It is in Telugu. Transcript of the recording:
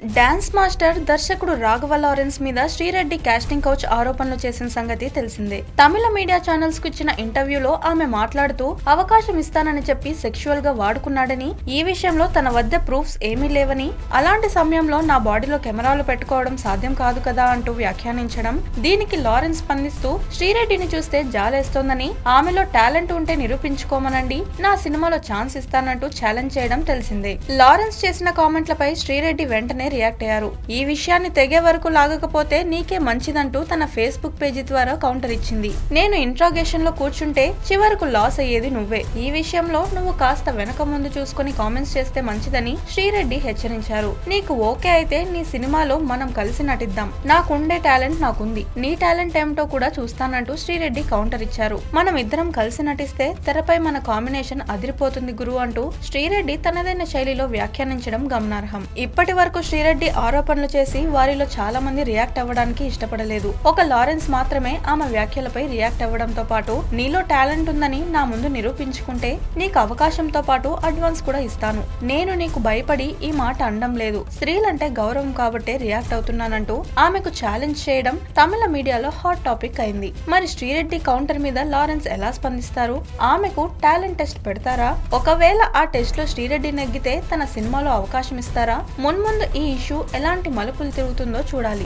డాన్స్ మాస్టర్ దర్శకుడు రాఘవ లారెన్స్ మీద శ్రీరెడ్డి కాస్టింగ్ కౌచ్ ఆరోపణలు చేసిన సంగతి తెలిసిందే తమిళ మీడియా ఛానల్స్ కు ఇచ్చిన ఇంటర్వ్యూలో ఆమె మాట్లాడుతూ అవకాశం ఇస్తానని చెప్పి సెక్షువల్ గా వాడుకున్నాడని ఈ విషయంలో తన వద్ద ప్రూఫ్స్ ఏమీ లేవని అలాంటి సమయంలో నా బాడీలో కెమెరాలు పెట్టుకోవడం సాధ్యం కాదు కదా అంటూ వ్యాఖ్యానించడం దీనికి లారెన్స్ స్పందిస్తూ శ్రీరెడ్డిని చూస్తే జాలేస్తోందని ఆమెలో టాలెంట్ ఉంటే నిరూపించుకోమనండి నా సినిమాలో ఛాన్స్ ఇస్తానంటూ ఛాలెంజ్ చేయడం తెలిసిందే లారెన్స్ చేసిన కామెంట్లపై శ్రీరెడ్డి వెంటనే రియాక్ట్ అయ్యారు ఈ విషయాన్ని తెగే వరకు లాగకపోతే నీకే మంచిదంటూ తన ఫేస్బుక్ పేజీ ద్వారా కౌంటర్ ఇచ్చింది నేను ఇంట్రాగేషన్ లో కూర్చుంటే చివరకు లాస్ అయ్యేది నువ్వే ఈ విషయంలో నువ్వు కాస్త వెనక ముందు చూసుకుని కామెంట్స్ చేస్తే మంచిదని శ్రీరెడ్డి హెచ్చరించారు నీకు ఓకే అయితే నీ సినిమాలో మనం కలిసి నటిద్దాం నాకుండే టాలెంట్ నాకుంది నీ టాలెంట్ ఏమిటో కూడా చూస్తానంటూ శ్రీరెడ్డి కౌంటర్ ఇచ్చారు మనం ఇద్దరం కలిసి నటిస్తే తెరపై మన కాంబినేషన్ అదిరిపోతుంది గురు అంటూ శ్రీరెడ్డి తనదైన శైలిలో వ్యాఖ్యానించడం గమనార్హం ఇప్పటి వరకు శ్రీరెడ్డి ఆరోపణలు చేసి వారిలో చాలా మంది రియాక్ట్ అవ్వడానికి ఇష్టపడలేదు ఒక లారెన్స్ మాత్రమే ఆమె వ్యాఖ్యలపై రియాక్ట్ అవ్వడంతో పాటు నీలో టాలెంట్ ఉందని నా ముందు నిరూపించుకుంటే నీకు అవకాశంతో పాటు అడ్వాన్స్ కూడా ఇస్తాను నేను నీకు భయపడి ఈ మాట అనడం లేదు స్త్రీలంటే గౌరవం కాబట్టే రియాక్ట్ అవుతున్నానంటూ ఆమెకు ఛాలెంజ్ చేయడం తమిళ మీడియాలో హాట్ టాపిక్ అయింది మరి శ్రీరెడ్డి కౌంటర్ మీద లారెన్స్ ఎలా స్పందిస్తారు ఆమెకు టాలెంట్ టెస్ట్ పెడతారా ఒకవేళ ఆ టెస్ట్ లో శ్రీరెడ్డి నెగ్గితే తన సినిమాలో అవకాశం ఇస్తారా మున్ముందు ఈ ఇష్యూ ఎలాంటి మలుపులు తిరుగుతుందో చూడాలి